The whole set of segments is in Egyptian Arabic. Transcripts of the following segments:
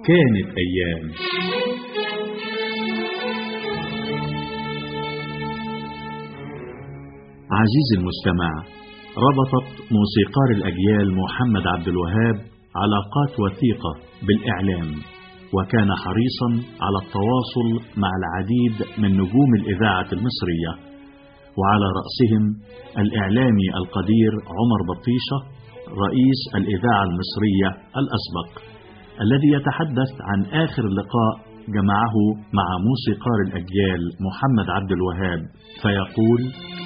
كانت أيام عزيزي المستمع ربطت موسيقار الأجيال محمد عبد الوهاب علاقات وثيقة بالإعلام وكان حريصا على التواصل مع العديد من نجوم الإذاعة المصرية وعلى رأسهم الإعلامي القدير عمر بطيشة رئيس الإذاعة المصرية الأسبق الذي يتحدث عن آخر لقاء جمعه مع موسيقار الأجيال محمد عبد الوهاب فيقول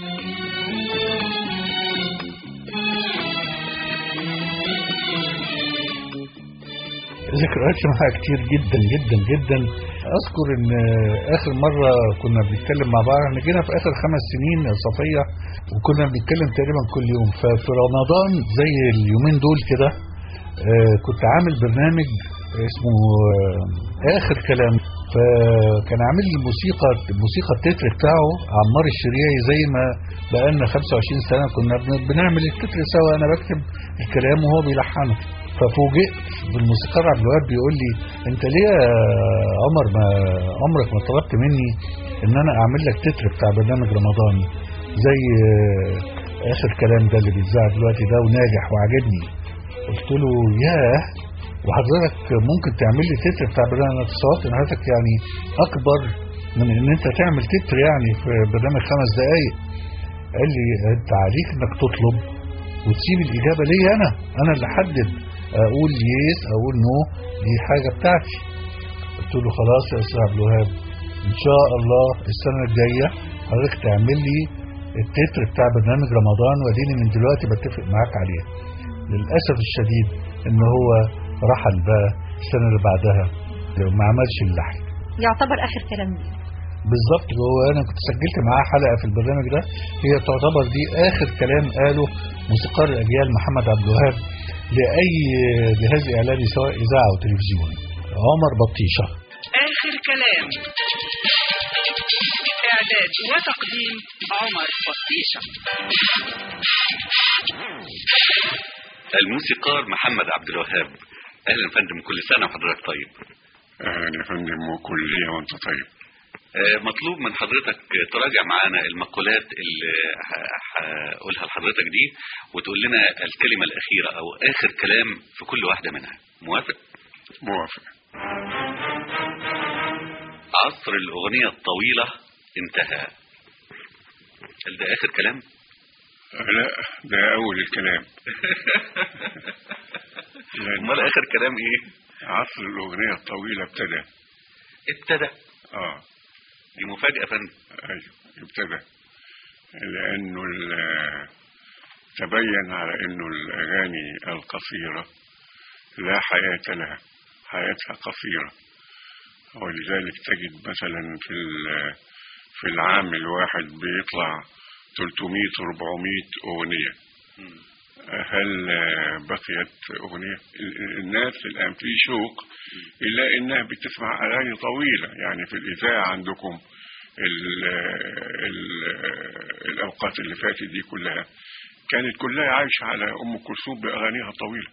ذكريات معاها كتير جدا جدا جدا اذكر ان اخر مره كنا بنتكلم مع بعض احنا جينا في اخر خمس سنين يا صفيه وكنا بنتكلم تقريبا كل يوم ففي رمضان زي اليومين دول كده آه، كنت عامل برنامج اسمه آه، اخر كلام فكان عامل لي الموسيقى الموسيقى التتر بتاعه عمار الشريعي زي ما بقالنا 25 سنه كنا بن- بنعمل التتر سوا انا بكتب الكلام وهو بيلحنه ففوجئت بالموسيقار عبد الوهاب بيقول لي انت ليه يا عمر ما عمرك ما طلبت مني ان انا اعمل لك تتر بتاع برنامج رمضاني زي آه، اخر كلام ده اللي بيتذاع دلوقتي ده وناجح وعجبني قلت له ياه وحضرتك ممكن تعمل لي تتر بتاع برنامج اتصالات ان حضرتك يعني اكبر من ان انت تعمل تتر يعني في برنامج خمس دقايق قال لي انت عليك انك تطلب وتسيب الاجابه ليا انا انا اللي احدد اقول يس اقول نو دي حاجه بتاعتي قلت له خلاص يا استاذ عبد الوهاب ان شاء الله السنه الجايه حضرتك تعمل لي التتر بتاع برنامج رمضان واديني من دلوقتي بتفق معاك عليه للاسف الشديد ان هو رحل بقى السنه اللي بعدها ما عملش اللحن يعتبر آخر كلام لي بالظبط هو انا كنت سجلت معاه حلقه في البرنامج ده هي تعتبر دي اخر كلام قاله موسيقار الاجيال محمد عبد الوهاب لاي جهاز اعلامي سواء اذاعه او تلفزيون عمر بطيشه آخر كلام إعداد وتقديم عمر بطيشة الموسيقار محمد عبد الوهاب اهلا يا فندم كل سنه وحضرتك طيب اهلا يا فندم وكل سنه وانت طيب آه، مطلوب من حضرتك تراجع معانا المقولات اللي ه- هقولها لحضرتك دي وتقول لنا الكلمه الاخيره او اخر كلام في كل واحده منها موافق موافق عصر الاغنيه الطويله انتهى هل ده اخر كلام لا ده اول الكلام لأن امال اخر كلام ايه عصر الاغنيه الطويله ابتدى ابتدى اه دي مفاجاه يا فندم ايوه ابتدى لانه ال- تبين على انه الاغاني القصيره لا حياه لها حياتها قصيره ولذلك تجد مثلا في ال- في العام الواحد بيطلع 300 400 اغنيه هل بقيت أغنية ال- الناس الآن في شوق إلا إنها بتسمع أغاني طويلة يعني في الإذاعة عندكم ال ال الأوقات اللي فاتت دي كلها كانت كلها عايشة على أم كلثوم بأغانيها الطويلة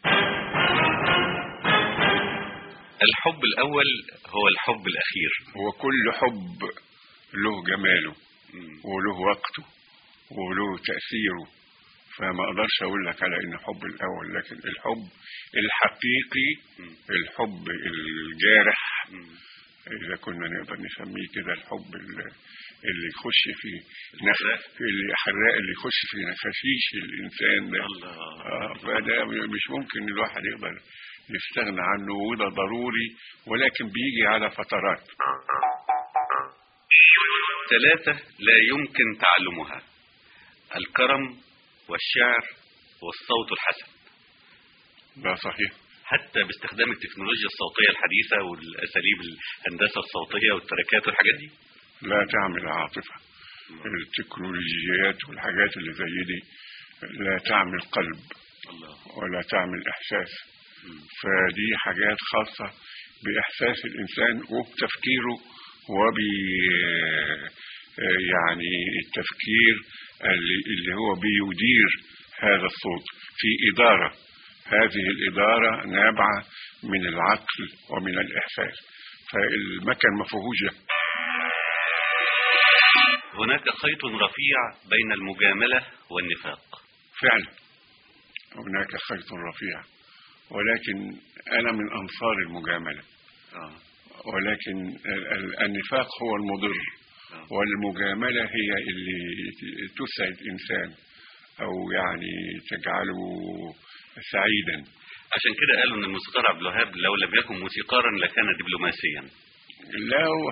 الحب الاول هو الحب الاخير هو كل حب له جماله وله وقته وله تأثيره فما اقدرش اقول لك على ان حب الاول لكن الحب الحقيقي الحب الجارح اذا كنا نقدر نسميه كده الحب ال- اللي يخش في نف... اللي حراق اللي يخش في نفسيش الانسان ده آه فده مش ممكن الواحد يقدر يستغنى عنه وده ضروري ولكن بيجي على فترات ثلاثة لا يمكن تعلمها الكرم والشعر والصوت الحسن ده صحيح حتى باستخدام التكنولوجيا الصوتية الحديثة والأساليب الهندسة الصوتية والتركات والحاجات دي لا تعمل عاطفة التكنولوجيات والحاجات اللي زي دي لا تعمل قلب ولا تعمل إحساس فدي حاجات خاصة بإحساس الإنسان وبتفكيره وب يعني التفكير اللي, اللي هو بيدير هذا الصوت في إدارة هذه الإدارة نابعة من العقل ومن الإحساس فالمكن ما فيهوش ده. هناك خيط رفيع بين المجاملة والنفاق فعلا هناك خيط رفيع ولكن أنا من أنصار المجاملة آه. ولكن ال- ال- النفاق هو المضر آه. والمجاملة هي اللي ت- تسعد إنسان أو يعني تجعله سعيدا عشان كده قالوا ان الموسيقار عبد الوهاب لو لم يكن موسيقارا لكان دبلوماسيا لا هو